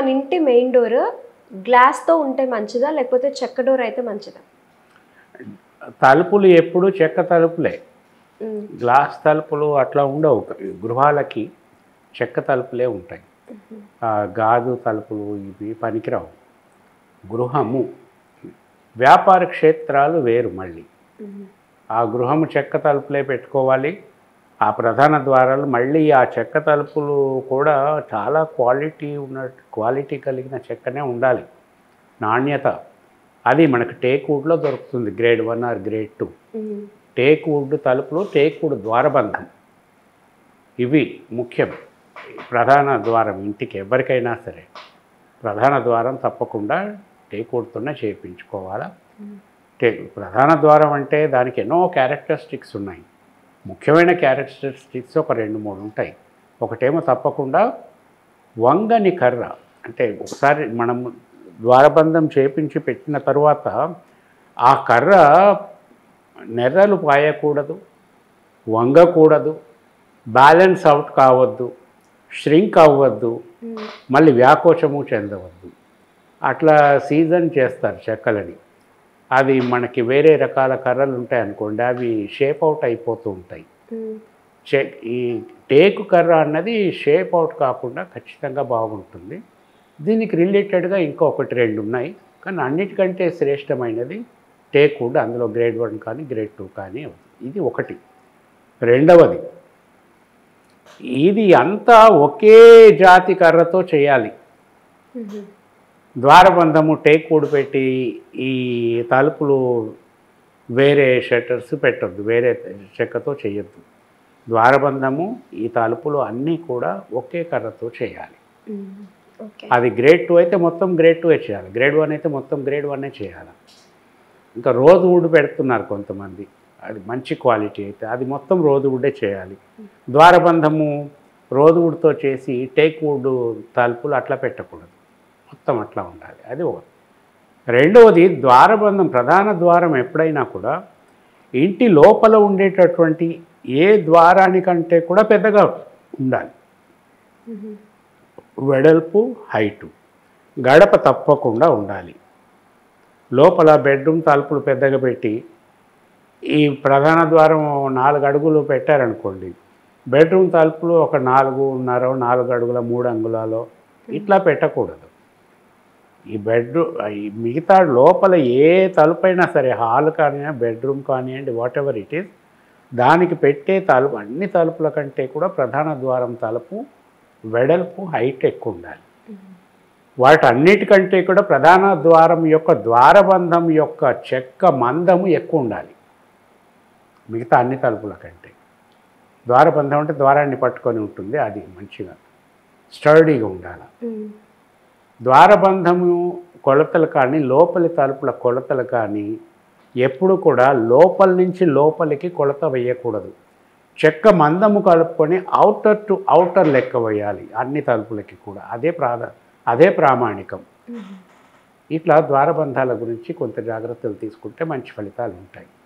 మన ఇంటి main door గ్లాస్తో ఉంటే మంచిదా లేకపోతే చెక్క డోర్ అయితే మంచిదా తలుపులు ఎప్పుడు చెక్క తలుపులే ఉమ్, గ్లాస్ తలుపులు అట్లా ఉండవు గృహాలకి చెక్క తలుపులే ఉంటాయి ఆ గాజు తలుపులు ఇవి పనికిరావు గృహము వ్యాపార క్షేత్రాలు వేరు మళ్ళీ ఉమ్, ఆ గృహము చెక్క తలుపులే పెట్టుకోవాలి ఆ ప్రధాన ద్వారాలు మళ్ళీ ఆ చెక్క తలుపులు కూడా చాలా క్వాలిటీ ఉన్న క్వాలిటీ కలిగిన చెక్కనే ఉండాలి నాణ్యత అది మనకు టేక్ వుడ్లో దొరుకుతుంది grade one or grade two um, teak wood తలుపులు టేక్ వుడ్ ద్వారబంధం ఇవి ముఖ్యం ప్రధాన ద్వారం ఇంటికి ఎవరికైనా సరే ప్రధాన ద్వారం తప్పకుండా టేక్ వుడ్తోనే చేయించుకోవాలా ఉమ్, టే ప్రధాన ద్వారం అంటే దానికి ఎన్నో క్యారెక్టరిస్టిక్స్ ఉన్నాయి ముఖ్యమైన క్యారెక్టరిస్టిక్స్ ఒక రెండు మూడు ఉంటాయి ఒకటేమో తప్పకుండా వంగని కర్ర అంటే ఒకసారి మనం ద్వారబంధం చేపించి పెట్టిన తర్వాత ఆ కర్ర నెర్రలు పాయకూడదు వంగకూడదు బ్యాలెన్స్ అవుట్ కావద్దు ష్రింక్ అవ్వద్దు ఉమ్, మళ్ళీ వ్యాకోచము చెందవద్దు అట్లా సీజన్ చేస్తారు చెక్కలని అది మనకి వేరే రకాల కర్రలు ఉంటాయి అనుకోండి అవి షేప్ అవుట్ అయిపోతూ ఉంటాయి ఉమ్, చె ఈ టేకు కర్ర అన్నది షేప్ అవుట్ కాకుండా ఖచ్చితంగా బాగుంటుంది దీనికి రిలేటెడ్గా ఇంకొకటి రెండు ఉన్నాయి కానీ అన్నిటికంటే శ్రేష్టమైనది టేక్ వుడ్ అందులో గ్రేడ్ వన్ కానీ గ్రేడ్ టూ కానీ ఇది ఒకటి రెండవది ఇది అంతా ఒకే జాతి కర్రతో చేయాలి ఉమ్, ద్వారబంధము టేక్ వుడ్ పెట్టి ఈ తలుపులు వేరే షట్టర్స్ పెట్టొద్దు వేరే చెక్కతో చేయొద్దు ద్వారబంధము ఈ తలుపులు అన్నీ కూడా ఒకే కర్రతో చేయాలి ఉమ్, ఓకే అది గ్రేడ్ టూ అయితే మొత్తం గ్రేడ్ టూ చేయాలి గ్రేడ్ వన్ అయితే మొత్తం గ్రేడ్ వన్నే చేయాలి ఇంకా రోజు వుడ్ పెడుతున్నారు కొంతమంది అది మంచి క్వాలిటీ అయితే అది మొత్తం రోజు వుడ్డే చేయాలి ద్వారబంధము రోజు వుడ్తో చేసి టేక్ వుడ్ తలుపులు అట్లా పెట్టకూడదు మొత్తం అట్లా ఉండాలి అది ఒకటి రెండవది ద్వారబంధం ప్రధాన ద్వారం ఎప్పుడైనా కూడా ఇంటి లోపల ఉండేటటువంటి ఏ ద్వారానికంటే కూడా పెద్దగా ఉండాలి ఉమ్, వెడల్పు హైటు గడప తప్పకుండా ఉండాలి లోపల బెడ్రూమ్ తలుపులు పెద్దగా పెట్టి ఈ ప్రధాన ద్వారం నాలుగు అడుగులు పెట్టారనుకోండి బెడ్రూమ్ తలుపులు ఒక నాలుగున్నర నాలుగు అడుగుల మూడు అంగుళాలు ఇట్లా పెట్టకూడదు ఈ బెడ్రూమ్ ఈ మిగతా లోపల ఏ తలుపైనా సరే హాల్ కానివ్వండి బెడ్రూమ్ కానివ్వండి వాట్ ఎవర్ ఇట్ ఈస్ దానికి పెట్టే తలుపు అన్ని తలుపుల కంటే కూడా ప్రధాన ద్వారం తలుపు వెడల్పు హైట్ ఎక్కువ ఉండాలి వాటన్నిటికంటే కూడా ప్రధాన ద్వారం యొక్క ద్వారబంధం యొక్క చెక్క మందము ఎక్కువ ఉండాలి మిగతా అన్ని తలుపుల కంటే ద్వారబంధం అంటే ద్వారాన్ని పట్టుకొని ఉంటుంది అది మంచిగా స్టడీగా ఉండాలి ఉమ్, ద్వారబంధము కొలతలు కానీ లోపలి తలుపుల కొలతలు కానీ ఎప్పుడు కూడా లోపల నుంచి లోపలికి కొలత వేయకూడదు చెక్క మందము కలుపుకొని అవుటర్ టు అవుటర్ లెక్క వేయాలి అన్ని తలుపులకి కూడా అదే ప్రాధ అదే ప్రామాణికం ఉమ్. ఇట్లా ద్వారబంధాల గురించి కొంత జాగ్రత్తలు తీసుకుంటే మంచి ఫలితాలు ఉంటాయి